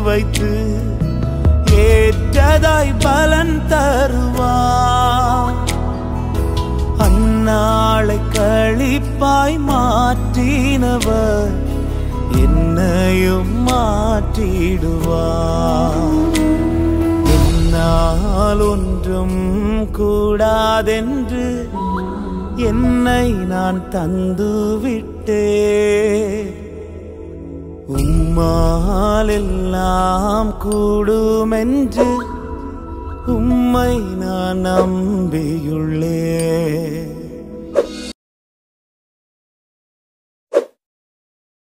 வைத்து ஏற்றதாய் பலன் தருவார் அந்நாளை கழிப்பாய் மாற்றினவர் என்னையும் மாற்றிடுவார் என்னால் ஒன்றும் கூடாதென்று என்னை நான் தந்து விட்டே உம்மால் எல்லாம் கூடுமென்று உம்மை நான் நம்பியுள்ளே